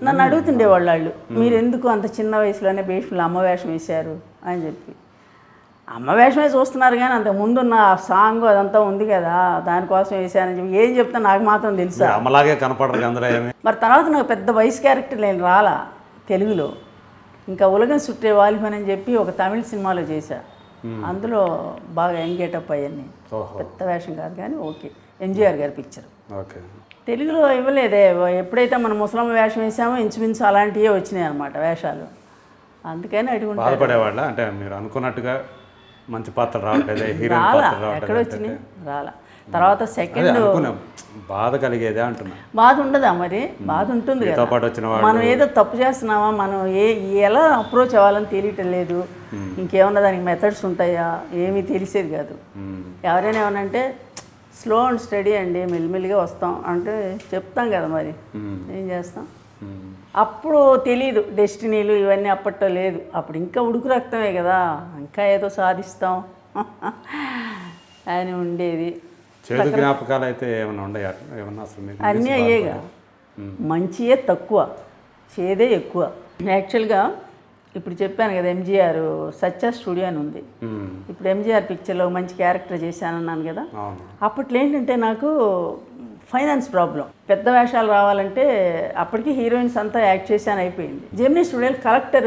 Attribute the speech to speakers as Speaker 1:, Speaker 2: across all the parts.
Speaker 1: నన్ను అడుగుతుండేవాళ్ళు వాళ్ళు మీరు ఎందుకు అంత చిన్న వయసులోనే భీష్ములు అమ్మ వేషం వేశారు అని చెప్పి అమ్మ వేషమే చూస్తున్నారు కానీ అంత ముందున్న ఆ సాంగ్ అదంతా ఉంది కదా దానికోసం వేశానని చెప్పి ఏం చెప్తా నాకు మాత్రం తెలుసా
Speaker 2: మీరు అమ్మలాగే కనపడరు అందులో ఏమి
Speaker 1: మరి తర్వాత నాకు పెద్ద వయసు క్యారెక్టర్ నేను రాలా తెలుగులో ఇంకా ఉలగం సుట్టే వాలిపని అని చెప్పి ఒక తమిళ సినిమాలో చేశా అందులో బాగా ఎంగేటప్ అయ్యాన్ని
Speaker 2: ఓహో
Speaker 1: పెద్ద వేషం కాదు కానీ ఓకే ఎంజీఆర్ గారి పిక్చర్
Speaker 2: ఓకే
Speaker 1: తెలుగులో ఇవ్వలేదే ఎప్పుడైతే మనం ముసలమ్మ వేషం వేసామో ఇంచుమించు అలాంటివే వచ్చినాయి అనమాట వేషాలు అందుకని అడుగుంటా
Speaker 2: బాధపడేవాళ్ళ అంటే మీరు అనుకున్నట్టుగా మంచి పాత్ర రావట్లేదే హీరోయిన్
Speaker 1: రాలా
Speaker 2: పాత్ర
Speaker 1: ఎక్కడ
Speaker 2: రావట్లేదు
Speaker 1: వచ్చినాయి రాలా తర్వాత
Speaker 2: అదే
Speaker 1: సెకండ్
Speaker 2: అనుకున్నాం బాధ కలిగేదే అంటున్నా
Speaker 1: బాధ ఉండదా మరి బాధ ఉంటుంది
Speaker 2: మీతో
Speaker 1: కదా
Speaker 2: పాటు వచ్చిన వాళ్ళు
Speaker 1: మనం ఏదో తప్పు చేస్తున్నామా మనం ఏ ఎలా అప్రోచ్ అవ్వాలని తెలియటం లేదు ఇంకేమన్నా దానికి మెథడ్స్ ఉంటాయా ఏమీ తెలిసేది కాదు
Speaker 2: మ్మ్.
Speaker 1: ఎవరైనా ఏమనంటే స్లో అండ్ స్టడీ అండి మెల్లిమెల్లిగా వస్తాం అంటే చెప్తాం కదా మరి
Speaker 2: మ్మ్.
Speaker 1: ఏం చేస్తాం
Speaker 2: మ్మ్.
Speaker 1: అప్పుడు తెలీదు డెస్టినీలు ఇవన్నీ అప్పట్లో లేదు అప్పుడు ఇంకా ఉడుకు రక్తమే కదా ఇంకా ఏదో సాధిస్తాం అని ఉండేది
Speaker 2: చేదు జ్ఞాపకాలు అయితే ఏమైనా ఉన్నాయా ఏమన్నా అసలు మీకు
Speaker 1: అన్నీ అయ్యేగా మంచియే తక్కువ చేదే ఎక్కువ యాక్చువల్గా ఇప్పుడు చెప్పాను కదా ఎంజీఆర్ సత్య స్టూడియో అని ఉంది
Speaker 2: మ్మ్.
Speaker 1: ఇప్పుడు ఎంజీఆర్ పిక్చర్లో మంచి క్యారెక్టర్ చేశానన్నాను కదా
Speaker 2: అవును
Speaker 1: అప్పట్లో ఏంటంటే నాకు ఫైనాన్స్ ప్రాబ్లం పెద్ద వేషాలు రావాలంటే అప్పటికి హీరోయిన్స్ అంతా యాక్ట్ చేశాను అయిపోయింది జెమినీ స్టూడియోలో కలెక్టర్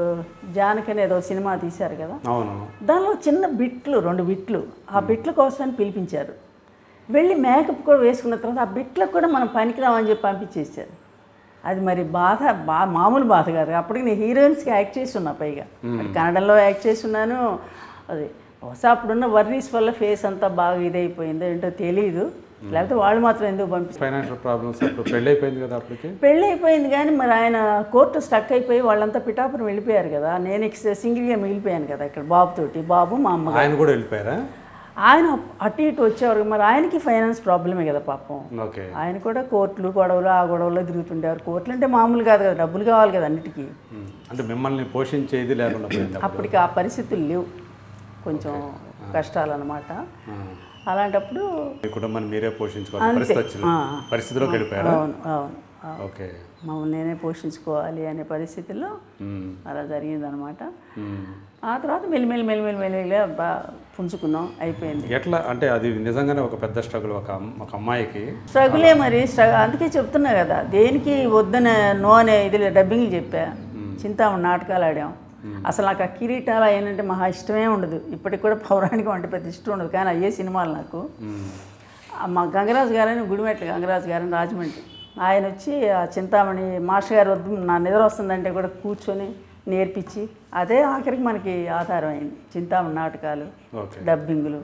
Speaker 1: జానకి అని ఏదో సినిమా తీశారు కదా
Speaker 2: అవును
Speaker 1: దానిలో చిన్న బిట్లు రెండు బిట్లు ఆ బిట్ల కోసమని పిలిపించారు వెళ్ళి మేకప్ కూడా వేసుకున్న తర్వాత ఆ బిట్లకు కూడా మనం పనికిరామని చెప్పి పంపించేసారు అది మరి బాధ బా మామూలు బాధ కాదు అప్పటికి నేను హీరోయిన్స్కి యాక్ట్ చేసి ఉన్నా పైగా మరి కన్నడలో యాక్ట్ చేసి ఉన్నాను అది బహుశా అప్పుడున్న వర్రీస్ వల్ల ఫేస్ అంతా బాగా ఇదైపోయిందో ఏంటో తెలియదు లేకపోతే వాళ్ళు మాత్రం ఎందుకు పంపిస్తారు
Speaker 2: ఫైనాన్షియల్ ప్రాబ్లమ్స్ అప్పుడు పెళ్ళి అయిపోయింది కదా అప్పటికి
Speaker 1: పెళ్ళి అయిపోయింది కానీ మరి ఆయన కోర్టు స్టక్ అయిపోయి వాళ్ళంతా పిఠాపురం వెళ్ళిపోయారు కదా నేను ఇక సింగిల్గా మిగిలిపోయాను కదా ఇక్కడ బాబుతోటి బాబు మా అమ్మ
Speaker 2: ఆయన కూడా వెళ్ళిపోయారా
Speaker 1: ఆయన అటు ఇటు వచ్చేవారు మరి ఆయనకి ఫైనాన్స్ ప్రాబ్లమే కదా పాపం
Speaker 2: ఓకే
Speaker 1: ఆయన కూడా కోర్టులు గొడవలు ఆ గొడవలో తిరుగుతుండేవారు కోర్టులు అంటే మామూలు కాదు కదా డబ్బులు కావాలి కదా అన్నిటికీ
Speaker 2: మ్మ్. అంటే మిమ్మల్ని పోషించేది లేకుండా పోయింది అప్పుడు.
Speaker 1: అప్పటికి ఆ పరిస్థితులు లేవు కొంచెం కష్టాలన్నమాట
Speaker 2: ఆ.
Speaker 1: అలాంటప్పుడు
Speaker 2: మీ కుటుంబాన్ని మీరే పోషించుకోవాలి పరిస్థితి వచ్చింది
Speaker 1: ఆ.
Speaker 2: పరిస్థితిలోకి వెళ్ళిపోయారా
Speaker 1: అవును అవును అవును.
Speaker 2: ఓకే
Speaker 1: మమ్మల్ని నేనే పోషించుకోవాలి అనే పరిస్థితుల్లో
Speaker 2: మ్మ్.
Speaker 1: అలా జరిగిందనమాట
Speaker 2: మ్మ్.
Speaker 1: ఆ తర్వాత మెల్లిమెల్లి మెల్లిమెల్లి మెల్లిమెల్లిగా బా పుంజుకున్నాం అయిపోయింది
Speaker 2: ఎట్లా అంటే అది నిజంగానే ఒక పెద్ద స్ట్రగుల్ ఒక అమ్- ఒక అమ్మాయికి
Speaker 1: స్ట్రగులే మరి స్ట్రగ్ అందుకే చెప్తున్నా కదా దేనికి వద్దన నో అనే ఇది డబ్బింగ్లు చెప్పా చింతామణి నాటకాలు ఆడాం అసలు నాకు ఆ కిరీటాలు ఏంటంటే మహా ఇష్టమే ఉండదు ఇప్పటికి కూడా పౌరాణికం అంటే పెద్ద ఇష్టం ఉండదు కానీ అయ్యే సినిమాలు నాకు
Speaker 2: మ్మ్.
Speaker 1: ఆ మా గంగరాజు గారని గుడిమెట్ల గంగరాజు గారని రాజమండ్రి ఆయన వచ్చి ఆ చింతామణి మాస్టర్ గారు వద్దు నా నిద్ర వస్తుందంటే కూడా కూర్చొని నేర్పించి అదే ఆఖరికి మనకి ఆధారం అయింది చింతామణి నాటకాలు
Speaker 2: ఓకే
Speaker 1: డబ్బింగులు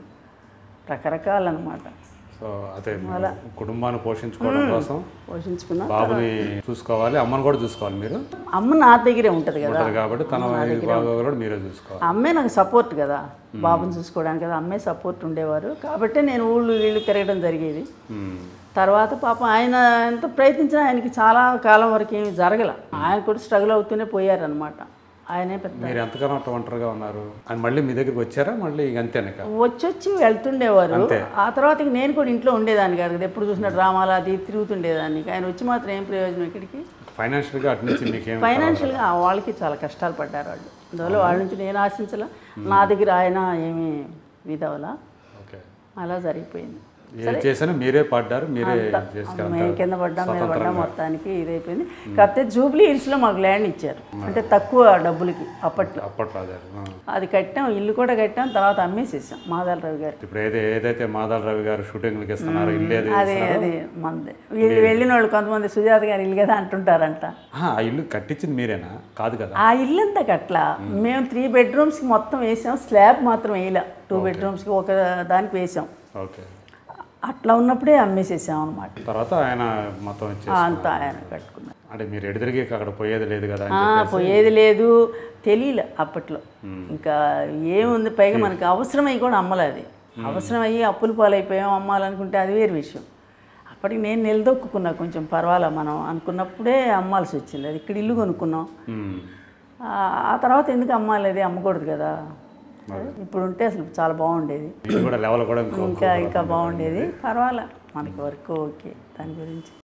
Speaker 1: రకరకాలన్నమాట
Speaker 2: సో అదే కుటుంబాన్ని పోషించుకోవడం కోసం
Speaker 1: పోషించుకున్నాం
Speaker 2: బాబుని చూసుకోవాలి అమ్మని కూడా చూసుకోవాలి మీరు
Speaker 1: అమ్మ నా దగ్గరే ఉంటుంది కదా
Speaker 2: ఉంటుంది కాబట్టి తన బాగా కూడా మీరే చూసుకోవాలి
Speaker 1: అమ్మే నాకు సపోర్ట్ కదా బాబుని చూసుకోవడానికి కదా అమ్మే సపోర్ట్ ఉండేవారు కాబట్టి నేను ఊళ్ళు వీళ్ళు తిరగడం జరిగేది
Speaker 2: మ్మ్.
Speaker 1: తర్వాత పాపం ఆయన ఎంత ప్రయత్నించినా ఆయనకి చాలా కాలం వరకు ఏమి జరగల ఆయన కూడా స్ట్రగుల్ అవుతూనే పోయారనమాట ఆయనే పెద్ద
Speaker 2: మీరు ఎంతగానో అట్లా ఒంటరిగా ఉన్నారు ఆయన మళ్ళీ మీ దగ్గరికి వచ్చారా మళ్ళీ ఇంక అంతేనక
Speaker 1: వచ్చి వచ్చి వెళ్తుండేవారు ఆ తర్వాత ఇక నేను కూడా ఇంట్లో ఉండేదాన్ని కాదు కదా ఎప్పుడు చూసిన డ్రామాలు అది తిరుగుతుండేదాన్ని ఇక ఆయన వచ్చి మాత్రం ఏం ప్రయోజనం ఇక్కడికి
Speaker 2: ఫైనాన్షియల్గా అటు నుంచి మీకేం
Speaker 1: ఫైనాన్షియల్గా వాళ్ళకి చాలా కష్టాలు పడ్డారు వాళ్ళు అందువల్ల వాళ్ళ నుంచి నేను ఆశించలా నా దగ్గర ఆయన ఏమీ విధవలా
Speaker 2: ఓకే
Speaker 1: అలా జరిగిపోయింది
Speaker 2: ఏం చేసినా మీరే పడ్డారు మీరే చేసుకెళ్తారు
Speaker 1: మేము కింద పడ్డాం మీద పడ్డాం మొత్తానికి ఇదైపోయింది కాకపోతే జూబ్లీ హిల్స్లో మాకు ల్యాండ్ ఇచ్చారు అంటే తక్కువ డబ్బులకి అప్పట్లో
Speaker 2: అప్పట్లో అదే ఆ.
Speaker 1: అది కట్టాం ఇల్లు కూడా కట్టాం తర్వాత అమ్మేసేసాం మాదాల రవి గారు
Speaker 2: ఇప్పుడు ఏదే ఏదైతే మాదాల రవి గారు షూటింగ్లకి ఇస్తున్నారు ఇల్లు ఏది
Speaker 1: అదే అది మంది వీళ్ళు వెళ్ళిన వాళ్ళు కొంతమంది సుజాత గారు ఇల్లు కదా అంటుంటారంట
Speaker 2: ఆ, ఆ ఇల్లు కట్టించింది మీరేనా కాదు కదా
Speaker 1: ఆ ఇల్లు అంతా కట్లా మేము త్రీ బెడ్రూమ్స్కి మొత్తం వేసాం స్లాబ్ మాత్రం వేయలే టూ బెడ్రూమ్స్కి ఒక దానికి వేసాం
Speaker 2: ఓకే
Speaker 1: అట్లా ఉన్నప్పుడే అమ్మేసేసాం అనమాట
Speaker 2: తర్వాత ఆయన మొత్తం ఇచ్చే
Speaker 1: అంతా ఆయన కట్టుకున్నారు
Speaker 2: అంటే మీరు ఎడిదిరిగి అక్కడ పోయేది లేదు కదా అని
Speaker 1: ఆ, పోయేది లేదు తెలియలే అప్పట్లో ఇంకా ఏముంది పైగా మనకి అవసరమై కూడా అమ్మలేదు అవసరమయ్యి అప్పులు పాలైపోయాం అమ్మాలనుకుంటే అది వేరు విషయం అప్పటికి నేను నిలదొక్కున్నా కొంచెం పర్వాలే మనం అనుకున్నప్పుడే అమ్మాల్సి వచ్చింది అది ఇక్కడ ఇల్లు కొనుక్కున్నాం
Speaker 2: మ్మ్.
Speaker 1: ఆ ఆ తర్వాత ఎందుకు అమ్మాలి అది అమ్మకూడదు కదా ఇప్పుడు ఉంటే అసలు చాలా బాగుండేది
Speaker 2: ఇల్లు కూడా లెవెల్ కూడా ఇంకో
Speaker 1: ఇంకా ఇంకా బాగుండేది పర్వాలే మనకి వర్క్ ఓకే దాని గురించి